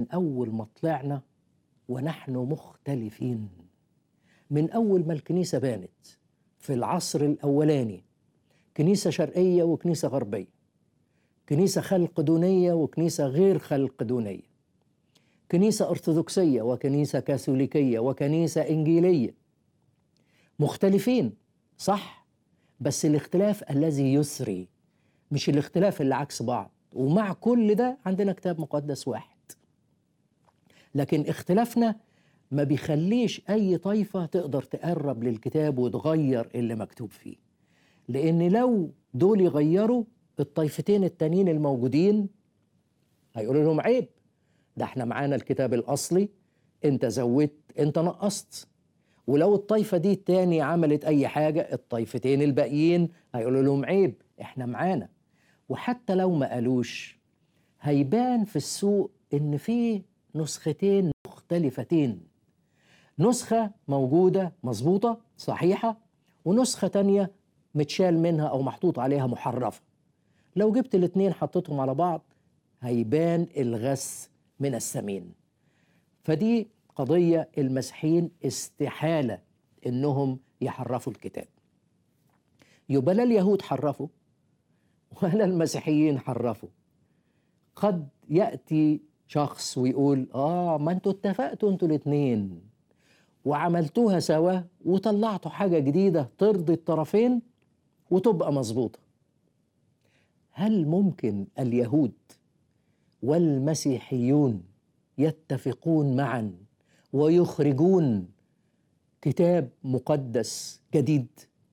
أول ما طلعنا ونحن مختلفين من أول ما الكنيسة بانت في العصر الأولاني كنيسة شرقية وكنيسة غربية كنيسة خلق دونية وكنيسة غير خلق دونية كنيسة أرثوذكسية وكنيسة كاثوليكية وكنيسة إنجيلية مختلفين صح بس الاختلاف الذي يسري مش الاختلاف اللي عكس بعض ومع كل ده عندنا كتاب مقدس واحد لكن اختلافنا ما بيخليش أي طائفة تقدر تقرب للكتاب وتغير اللي مكتوب فيه لأن لو دول يغيروا الطائفتين التانيين الموجودين هيقولوا لهم عيب ده احنا معانا الكتاب الأصلي انت زودت انت نقصت ولو الطائفة دي التاني عملت أي حاجة الطائفتين الباقيين هيقولوا لهم عيب احنا معانا وحتى لو ما قالوش هيبان في السوق ان في نسختين مختلفتين نسخة موجودة مظبوطة صحيحة ونسخة تانية متشال منها أو محطوط عليها محرفة لو جبت الاتنين حطيتهم على بعض هيبان الغس من السمين فدي قضية المسيحيين استحالة إنهم يحرفوا الكتاب يبقى لا اليهود حرفوا ولا المسيحيين حرفوا قد يأتي شخص ويقول آه ما انتوا اتفقتوا انتوا الاتنين وعملتوها سوا وطلعتوا حاجة جديدة ترضي الطرفين وتبقى مظبوطة هل ممكن اليهود والمسيحيون يتفقون معا ويخرجون كتاب مقدس جديد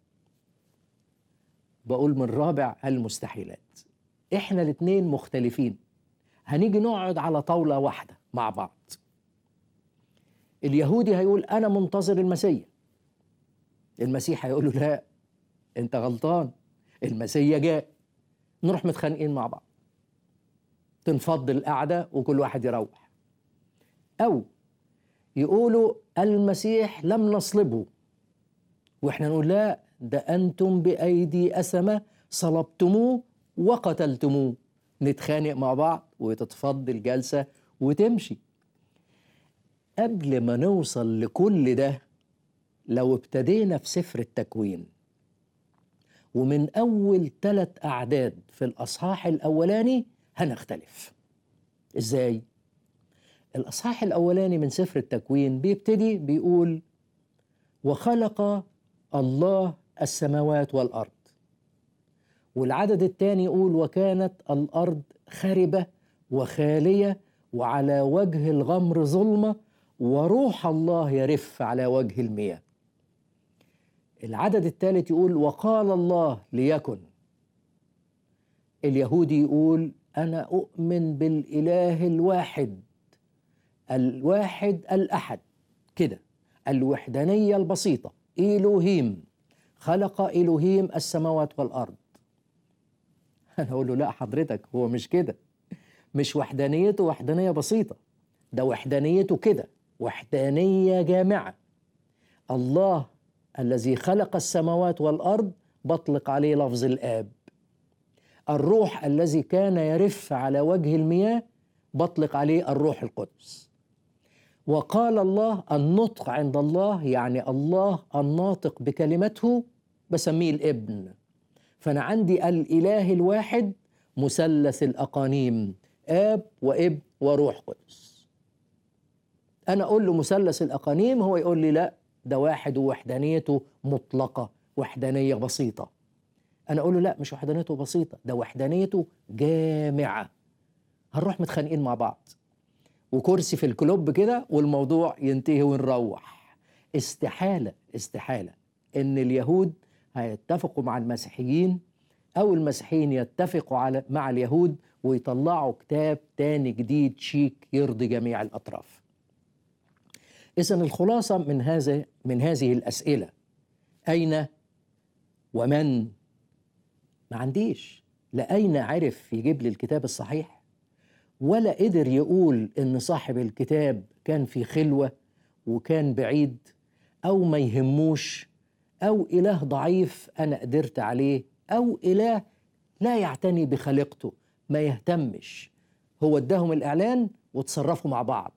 بقول من رابع المستحيلات احنا الاتنين مختلفين هنيجي نقعد على طاولة واحدة مع بعض اليهودي هيقول أنا منتظر المسيح المسيح هيقول له لا أنت غلطان المسيح جاء نروح متخانقين مع بعض تنفض القعدة وكل واحد يروح أو يقولوا المسيح لم نصلبه واحنا نقول لا ده أنتم بأيدي أسمة صلبتموه وقتلتموه نتخانق مع بعض وتتفض الجلسة وتمشي قبل ما نوصل لكل ده لو ابتدينا في سفر التكوين ومن أول ثلاث أعداد في الأصحاح الأولاني هنختلف إزاي؟ الأصحاح الأولاني من سفر التكوين بيبتدي بيقول وخلق الله السماوات والأرض والعدد الثاني يقول وكانت الأرض خربة وخالية وعلى وجه الغمر ظلمة وروح الله يرف على وجه المياه العدد الثالث يقول وقال الله ليكن اليهودي يقول أنا أؤمن بالإله الواحد الواحد الأحد كده الوحدانية البسيطة إلوهيم خلق إلوهيم السماوات والأرض أنا أقول له لا حضرتك هو مش كده مش وحدانيته وحدانية بسيطة ده وحدانيته كده وحدانية جامعة الله الذي خلق السماوات والأرض بطلق عليه لفظ الآب الروح الذي كان يرف على وجه المياه بطلق عليه الروح القدس وقال الله النطق عند الله يعني الله الناطق بكلمته بسميه الابن فأنا عندي الإله الواحد مثلث الأقانيم آب وإب وروح قدس أنا أقول له مثلث الأقانيم هو يقول لي لا ده واحد ووحدانيته مطلقة وحدانية بسيطة أنا أقول له لا مش وحدانيته بسيطة ده وحدانيته جامعة هنروح متخانقين مع بعض وكرسي في الكلوب كده والموضوع ينتهي ونروح استحالة استحالة إن اليهود هيتفقوا مع المسيحيين أو المسيحيين يتفقوا على مع اليهود ويطلعوا كتاب تاني جديد شيك يرضي جميع الأطراف إذا الخلاصة من هذا من هذه الأسئلة أين ومن ما عنديش لا أين عرف يجيب لي الكتاب الصحيح ولا قدر يقول إن صاحب الكتاب كان في خلوة وكان بعيد أو ما يهموش أو إله ضعيف أنا قدرت عليه أو إله لا يعتني بخليقته ما يهتمش هو اداهم الإعلان وتصرفوا مع بعض